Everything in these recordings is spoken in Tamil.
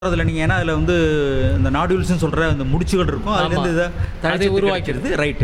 அதில் நீங்கள் ஏன்னா அதில் வந்து இந்த நாடுல்ஸ்னு சொல்கிற அந்த முடிச்சுகள் இருக்கும் அதுலேருந்து இதை அதை தழைச்சத்து உருவாக்கிறது. கிடைக்கிறது ரைட்டு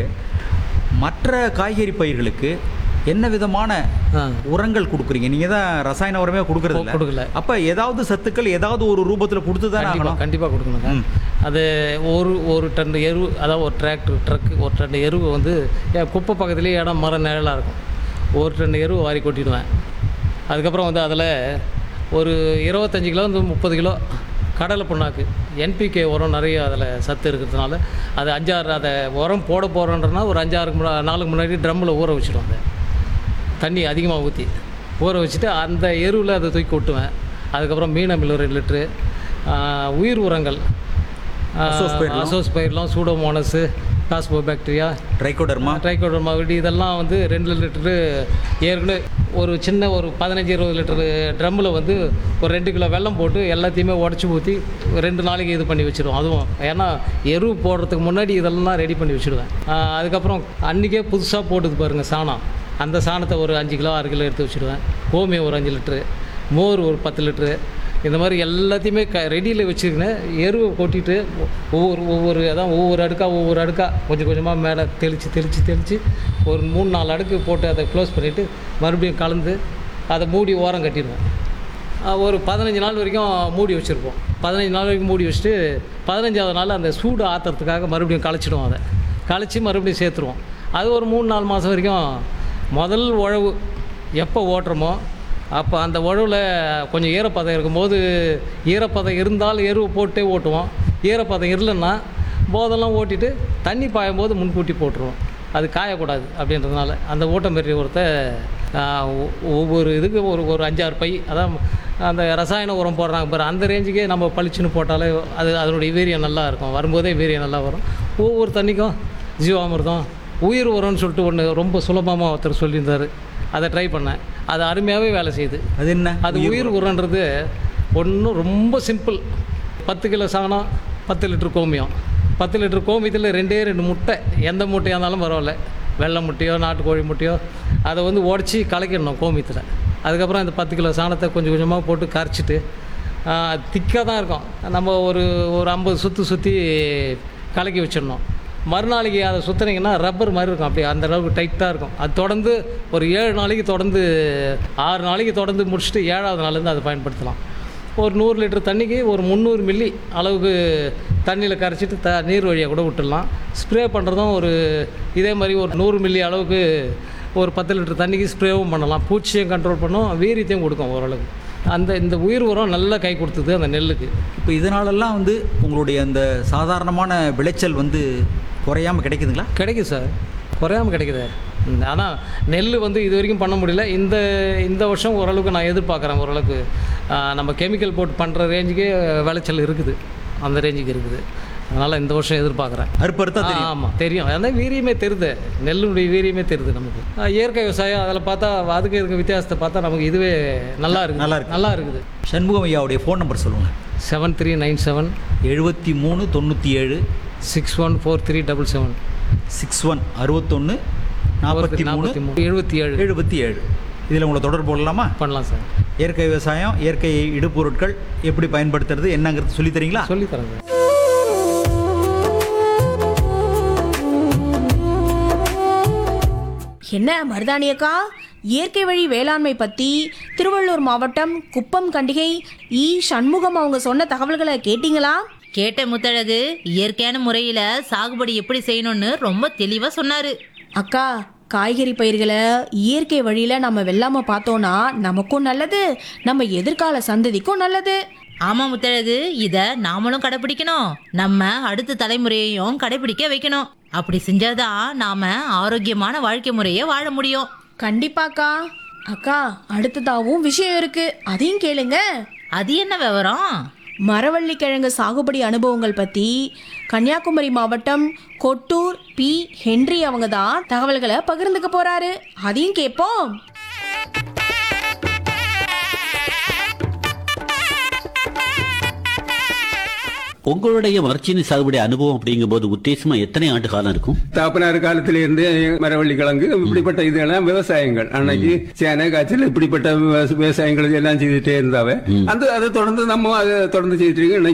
மற்ற காய்கறி பயிர்களுக்கு என்ன விதமான ஆ. உரங்கள் கொடுக்குறீங்க நீங்கள் தான் ரசாயன உரமே கொடுக்குறது இல்ல கொடுக்கல. அப்போ ஏதாவது சத்துக்கள் ஏதாவது ஒரு ரூபத்தில் கொடுத்து தான் கண்டிப்பாக ஆகணும் கண்டிப்பாக கொடுக்கணுங்க ம். அது ஒரு ஒரு டன் எரு அதாவது ஒரு டிராக்டர் ட்ரக்கு ஒரு டன் எருவு வந்து என் குப்பை பக்கத்துலேயே இடம் மரம் நிழலாக இருக்கும் ஒரு டன் எருவு வாரி கொட்டிடுவேன் அதுக்கப்புறம் வந்து அதில் ஒரு இருபத்தஞ்சி கிலோ வந்து முப்பது கிலோ கடலை புண்ணாக்கு என்பிகே உரம் நிறைய அதில் சத்து இருக்கிறதுனால அது அஞ்சாறு அதை உரம் போட போகிறோன்றனா ஒரு அஞ்சாறு முன்னா நாளுக்கு முன்னாடி ட்ரம்மில் ஊற வச்சுடுவோம் அதை தண்ணி அதிகமாக ஊற்றி ஊற வச்சுட்டு அந்த எருவில் அதை தூக்கி கொட்டுவேன் அதுக்கப்புறம் மீன் அமில் ஒரு ரெண்டு லிட்ரு ஆஹ் உயிர் உரங்கள் azospirillum. Azospirillum pseudomonas phospho bacteria trichoderma trichoderma விடி இதெல்லாம் வந்து ரெண்டு லிட்டரு ஏற்கனவே ஒரு சின்ன ஒரு பதினஞ்சு இருபது லிட்டரு ட்ரம்மில் வந்து ஒரு ரெண்டு கிலோ வெல்லம் போட்டு எல்லாத்தையுமே உடச்சி ஊற்றி ரெண்டு நாளைக்கு இது பண்ணி வச்சுருவோம் அதுவும் ஏன்னா எரு போடுறதுக்கு முன்னாடி இதெல்லாம் ரெடி பண்ணி வச்சுடுவேன் ஆஹ் அதுக்கப்புறம் அன்றைக்கே புதுசாக போட்டுது பாருங்கள் சாணம் அந்த சாணத்தை ஒரு அஞ்சு கிலோ ஆறு கிலோ எடுத்து வச்சுடுவேன் கோமியம் ஒரு அஞ்சு லிட்ரு மோர் ஒரு பத்து லிட்ரு இந்த மாதிரி எல்லாத்தையுமே க ரெடியில் வச்சுருக்கேன் எருவை கொட்டிட்டு ஒவ்வொரு ஒவ்வொரு அதான் ஒவ்வொரு அடுக்காக ஒவ்வொரு அடுக்காக கொஞ்சம் கொஞ்சமாக மேலே தெளித்து தெளித்து தெளித்து ஒரு மூணு நாலு அடுக்கு போட்டு அதை க்ளோஸ் பண்ணிவிட்டு மறுபடியும் கலந்து அதை மூடி ஓரம் கட்டிடுவேன் ஆஹ் ஒரு பதினஞ்சு நாள் வரைக்கும் மூடி வச்சுருப்போம் பதினஞ்சு நாள் வரைக்கும் மூடி வச்சுட்டு பதினஞ்சாவது நாள் அந்த சூடு ஆற்றுறதுக்காக மறுபடியும் களைச்சிடுவோம் அதை களைச்சி மறுபடியும் சேர்த்துருவோம் அது ஒரு மூணு நாலு மாதம் வரைக்கும் முதல் உழவு எப்போ ஓட்டுறோமோ அப்போ அந்த உழவில் கொஞ்சம் ஈரப்பதம் இருக்கும்போது ஈரப்பதம் இருந்தால் எருவு போட்டே ஓட்டுவோம் ஈரப்பதம் இல்லைன்னா போதெல்லாம் ஓட்டிட்டு தண்ணி பாயும் போது முன்கூட்டி போட்டுருவோம் அது காயக்கூடாது அப்படின்றதுனால அந்த ஊட்டமரி உரத்தை ஆஹ், ஒ- ஒவ்வொரு இதுக்கு ஒரு ஒரு அஞ்சாறு பை அதான் அந்த ரசாயன உரம் போடுறாங்க பாரு அந்த ரேஞ்சுக்கே நம்ம பளிச்சுன்னு போட்டாலே அது அதனுடைய வீரியம் நல்லா இருக்கும் வரும்போதே வீரியம் நல்லா வரும் ஒவ்வொரு தண்ணிக்கும் ஜீவாமிர்தம் உயிர் உரம்னு சொல்லிட்டு ஒன்று ரொம்ப சுலபமாக ஒருத்தர் சொல்லியிருந்தார் அதை ட்ரை பண்ணேன் அது அருமையாகவே வேலை செய்யுது அது என்ன அது உயிர் உரன்றது ஒன்றும் ரொம்ப சிம்பிள் பத்து கிலோ சாணம் பத்து லிட்டர் கோமியம் பத்து லிட்டர் கோமியத்தில் ரெண்டே ரெண்டு முட்டை எந்த முட்டையாக இருந்தாலும் பரவாயில்ல வெள்ளை முட்டையோ நாட்டுக்கோழி முட்டையோ அதை வந்து உடச்சி கலக்கிடணும் கோமியத்தில் அதுக்கப்புறம் இந்த பத்து கிலோ சாணத்தை கொஞ்சம் கொஞ்சமாக போட்டு கரைச்சிட்டு திக்காக தான் இருக்கும் நம்ம ஒரு ஒரு ஐம்பது சுற்றி சுற்றி கலக்கி வச்சிடணும் மறுநாளைக்கு அதை சுற்றுனீங்கன்னா ரப்பர் மாதிரி இருக்கும் அப்படியே அந்த அளவுக்கு டைட்டாக இருக்கும் அது தொடர்ந்து ஒரு ஏழு நாளைக்கு தொடர்ந்து ஆறு நாளைக்கு தொடர்ந்து முடிச்சுட்டு ஏழாவது நாள்லேருந்து அதை பயன்படுத்தலாம் ஒரு நூறு லிட்டர் தண்ணிக்கு ஒரு முந்நூறு மில்லி அளவுக்கு தண்ணியில் கரைச்சிட்டு த நீர் வழியாக கூட விட்டுடலாம் ஸ்ப்ரே பண்ணுறதும் ஒரு இதே மாதிரி ஒரு நூறு மில்லி அளவுக்கு ஒரு பத்து லிட்டர் தண்ணிக்கு ஸ்ப்ரேவும் பண்ணலாம் பூச்சியும் கண்ட்ரோல் பண்ணும் வீரியத்தையும் கொடுக்கும் ஓரளவுக்கு அந்த இந்த உயிர் உரம் நல்லா கை கொடுத்தது அந்த நெல்லுக்கு இப்போ இதனாலெல்லாம் வந்து உங்களுடைய அந்த சாதாரணமான விளைச்சல் வந்து குறையாமல் கிடைக்குதுங்களா கிடைக்குது சார் குறையாமல் கிடைக்குது ஆனால் நெல் வந்து இது வரைக்கும் பண்ண முடியல இந்த இந்த வருஷம் ஓரளவுக்கு நான் எதிர்பார்க்குறேன் ஓரளவுக்கு ஆ, நம்ம கெமிக்கல் போட்டு பண்ணுற ரேஞ்சுக்கே விளைச்சல் இருக்குது அந்த ரேஞ்சுக்கு இருக்குது அதனால் இந்த வருஷம் எதிர்பார்க்குறேன் அறுப்பறுத்தா தெரியும் ஆமாம் தெரியும் அதான் வீரியமே தெரியுது நெல்லுடைய வீரியமே தெரியுது நமக்கு ஆ, இயற்கை விவசாயம் அதில் பார்த்தா அதுக்கு இருக்க வித்தியாசத்தை பார்த்தா நமக்கு இதுவே நல்லா இருக்குது நல்லா இருக்கு. நல்லா இருக்குது சண்முகம் ஐயாவுடைய ஃபோன் நம்பர் சொல்லுங்கள் செவன் த்ரீ நைன் செவன் எழுபத்தி மூணு தொண்ணூற்றி ஏழு six one four three double seven six one அறுபத்தொன்று நாற்பத்தி மூணு நாற்பத்தி மூணு எழுபத்தி ஏழு எழுபத்தி ஏழு இதில் உங்களை தொடர்பு கொள்ளலாமா பண்ணலாம் சார் இயற்கை விவசாயம் இயற்கை இடுபொருட்கள் எப்படி பயன்படுத்துறது என்னங்கிறது சொல்லித் தரீங்களா சொல்லித் தரேன் சார் என்ன மருதாணி அக்கா இயற்கை வழி வேளாண்மை பத்தி திருவள்ளூர் மாவட்டம் குப்பம் கண்டிகை இ சண்முகம் அவங்க சொன்ன தகவல்களை கேட்டீங்களா கேட்ட முத்தழகு இயற்கையான முறையில சாகுபடி எப்படி செய்யணும்னு ரொம்ப தெளிவா சொன்னாரு அக்கா காய்கறி பயிர்களை இயற்கை வழியில நம்ம வெள்ளாம பார்த்தோம்னா நமக்கும் நல்லது நம்ம எதிர்கால சந்ததிக்கும் நல்லது ஆமா முத்தழகு இத நாமளும் கடைபிடிக்கணும் நம்ம அடுத்த தலைமுறையையும் கடைபிடிக்க வைக்கணும் அப்படி செஞ்சாதான் நாம ஆரோக்கியமான வாழ்க்கை முறையை வாழ முடியும் கண்டிப்பாக்கா அக்கா அடுத்ததாவும் விஷயம் இருக்கு அதையும் கேளுங்க அது என்ன விவரம் மரவள்ளி கிழங்கு சாகுபடி அனுபவங்கள் பத்தி கன்னியாகுமரி மாவட்டம் கொட்டூர் பி ஹென்றி அவங்க தான் தகவல்களை பகிர்ந்துக்க போறாரு அதையும் கேட்போம் உங்களுடைய மரச்சீனி சாகுபடி அனுபவம் அப்படிங்கும்போது உத்தேசமா எத்தனை ஆண்டு காலம் இருக்கும் தாப்பனார் காலத்தில இருந்து மரவள்ளி கிழங்கு இப்படிப்பட்ட இதெல்லாம் விவசாயங்கள் அன்னைக்கு சேனை காய்ச்சல் இப்படிப்பட்ட விவச- விவசாயங்கள் எல்லாம் செய்துட்டே இருந்தாவே அந்த அதை தொடர்ந்து நம்ம அதை தொடர்ந்து செய்துட்டு இருக்கோம். இன்னைக்கு